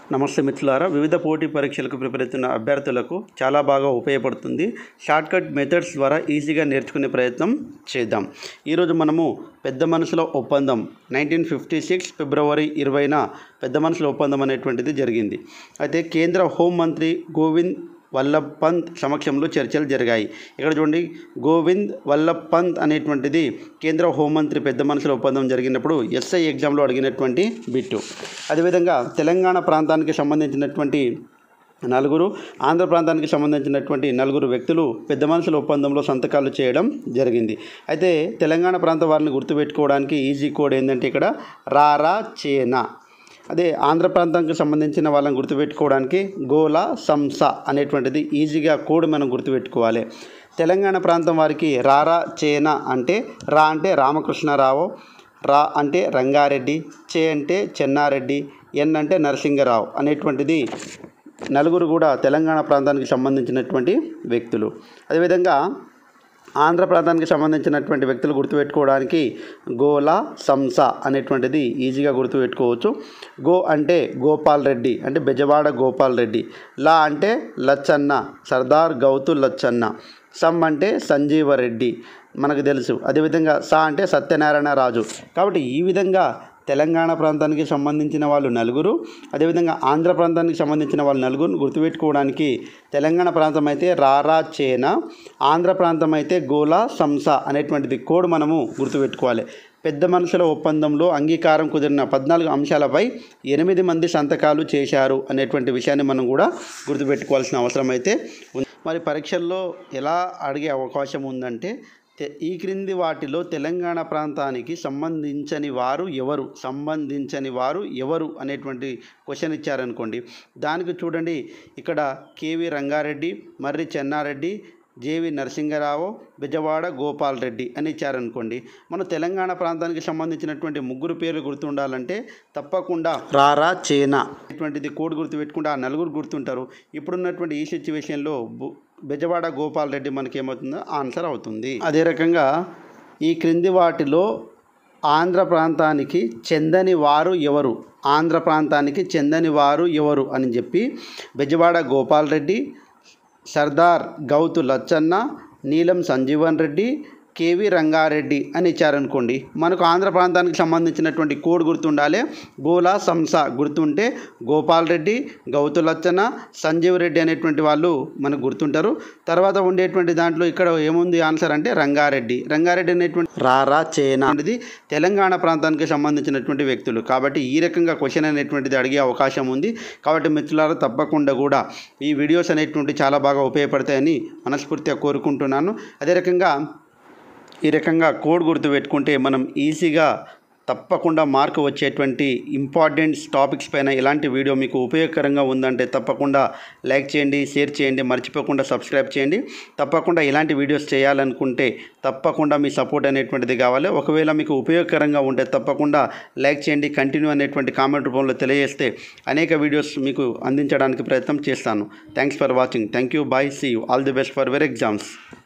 నమస్తే మిత్రులారా వివిధ పోటీ పరీక్షలకు ప్రిపేర్ అవుతున్న అభ్యర్థులకు చాలా బాగా ఉపయోగపడుతుంది షార్ట్కట్ మెథడ్స్ ద్వారా ఈజీగా నేర్చుకునే ప్రయత్నం చేద్దాం ఈరోజు మనము పెద్ద మనుషుల ఒప్పందం నైన్టీన్ ఫిఫ్టీ సిక్స్ ఫిబ్రవరి ఇరవైన పెద్ద మనుషుల ఒప్పందం అనేటువంటిది జరిగింది అయితే కేంద్ర హోంమంత్రి గోవింద్ వల్లభ్ పంత్ సమక్షంలో చర్చలు జరిగాయి ఇక్కడ చూడండి గోవింద్ వల్లభ్ పంత్ అనేటువంటిది కేంద్ర హోంమంత్రి పెద్ద మనుషుల ఒప్పందం జరిగినప్పుడు ఎస్ఐ ఎగ్జామ్లో అడిగినటువంటి బిట్టు అదేవిధంగా తెలంగాణ ప్రాంతానికి సంబంధించినటువంటి నలుగురు ఆంధ్ర ప్రాంతానికి సంబంధించినటువంటి నలుగురు వ్యక్తులు పెద్ద మనుషుల ఒప్పందంలో సంతకాలు చేయడం జరిగింది అయితే తెలంగాణ ప్రాంత వారిని గుర్తుపెట్టుకోవడానికి ఈజీ కోడ్ ఏంటంటే ఇక్కడ రారా చేనా అదే ఆంధ్ర ప్రాంతానికి సంబంధించిన వాళ్ళని గుర్తుపెట్టుకోవడానికి గోల సంస అనేటువంటిది ఈజీగా కోడ్ మనం గుర్తుపెట్టుకోవాలి తెలంగాణ ప్రాంతం వారికి రారా చేన అంటే రా అంటే రామకృష్ణరావు రా అంటే రంగారెడ్డి చే అంటే చెన్నారెడ్డి ఎన్ అంటే నరసింగరావు అనేటువంటిది నలుగురు కూడా తెలంగాణ ప్రాంతానికి సంబంధించినటువంటి వ్యక్తులు అదేవిధంగా ఆంధ్ర ప్రాంతానికి సంబంధించినటువంటి వ్యక్తులు గుర్తుపెట్టుకోవడానికి గోల సంస అనేటువంటిది ఈజీగా గుర్తుపెట్టుకోవచ్చు గో అంటే గోపాల్ రెడ్డి అంటే బెజవాడ గోపాల్ రెడ్డి లా అంటే లచ్చన్న సర్దార్ గౌతు లచ్చన్న సమ్ అంటే సంజీవరెడ్డి మనకు తెలుసు అదేవిధంగా సా అంటే సత్యనారాయణ రాజు కాబట్టి ఈ విధంగా తెలంగాణ ప్రాంతానికి సంబంధించిన వాళ్ళు నలుగురు అదేవిధంగా ఆంధ్ర ప్రాంతానికి సంబంధించిన వాళ్ళు నలుగురు గుర్తుపెట్టుకోవడానికి తెలంగాణ ప్రాంతం అయితే రారా చేన ఆంధ్ర ప్రాంతం అయితే గోలా సంస అనేటువంటిది కోడ్ మనము గుర్తుపెట్టుకోవాలి పెద్ద మనుషుల ఒప్పందంలో అంగీకారం కుదిరిన పద్నాలుగు అంశాలపై ఎనిమిది మంది సంతకాలు చేశారు అనేటువంటి విషయాన్ని మనం కూడా గుర్తుపెట్టుకోవాల్సిన అవసరం అయితే ఉంది మరి పరీక్షల్లో ఎలా అడిగే అవకాశం ఉందంటే తె- ఈ క్రింది వాటిలో తెలంగాణ ప్రాంతానికి సంబంధించని వారు ఎవరు సంబంధించని వారు ఎవరు అనేటువంటి క్వశ్చన్ ఇచ్చారనుకోండి దానికి చూడండి ఇక్కడ కేవి రంగారెడ్డి మర్రి చెన్నారెడ్డి జేవి నరసింగరావు బెజవాడ గోపాల్ రెడ్డి అని ఇచ్చారనుకోండి మన తెలంగాణ ప్రాంతానికి సంబంధించినటువంటి ముగ్గురు పేర్లు గుర్తుండాలంటే తప్పకుండా రారా చేనా ఇటువంటిది కోడ్ గుర్తు పెట్టుకుంటే ఆ నలుగురు గుర్తుంటారు ఇప్పుడున్నటువంటి ఈ సిచ్యువేషన్లో బు- బెజవాడ గోపాల్ రెడ్డి మనకి ఏమవుతుందో ఆన్సర్ అవుతుంది అదే రకంగా ఈ క్రింది వాటిలో ఆంధ్ర ప్రాంతానికి చెందని వారు ఎవరు ఆంధ్ర ప్రాంతానికి చెందని వారు ఎవరు అని చెప్పి బెజవాడ గోపాల్ రెడ్డి సర్దార్ గౌతు లచ్చన్న నీలం సంజీవన్ రెడ్డి కేవి రంగారెడ్డి అని ఇచ్చారనుకోండి మనకు ఆంధ్ర ప్రాంతానికి సంబంధించినటువంటి కోడ్ గుర్తుండాలి గోలా సంస గుర్తుంటే గోపాల్ రెడ్డి గౌతు లచ్చన్న సంజీవ్ రెడ్డి అనేటువంటి వాళ్ళు మనకు గుర్తుంటారు తర్వాత ఉండేటువంటి దాంట్లో ఇక్కడ ఏముంది ఆన్సర్ అంటే రంగారెడ్డి రంగారెడ్డి అనేటువంటి రారా చేనా అనేది తెలంగాణ ప్రాంతానికి సంబంధించినటువంటి వ్యక్తులు కాబట్టి ఈ రకంగా క్వశ్చన్ అనేటువంటిది అడిగే అవకాశం ఉంది కాబట్టి మిత్రులారా తప్పకుండా కూడా ఈ వీడియోస్ అనేటువంటి చాలా బాగా ఉపయోగపడతాయని మనస్ఫూర్తిగా కోరుకుంటున్నాను అదే రకంగా ఈ రకంగా కోడ్ గుర్తు పెట్టుకుంటే మనం ఈజీగా తప్పకుండా మార్క్ వచ్చేటువంటి ఇంపార్టెంట్ టాపిక్స్ పైన ఇలాంటి వీడియో మీకు ఉపయోగకరంగా ఉందంటే తప్పకుండా లైక్ చేయండి షేర్ చేయండి మర్చిపోకుండా సబ్స్క్రైబ్ చేయండి తప్పకుండా ఇలాంటి వీడియోస్ చేయాలనుకుంటే తప్పకుండా మీ సపోర్ట్ అనేటువంటిది కావాలి ఒకవేళ మీకు ఉపయోగకరంగా ఉంటే తప్పకుండా లైక్ చేయండి కంటిన్యూ అనేటువంటి కామెంట్ రూపంలో తెలియజేస్తే అనేక వీడియోస్ మీకు అందించడానికి ప్రయత్నం చేస్తాను thanks for watching thank you bye see you all the best for వెర్ ఎగ్జామ్స్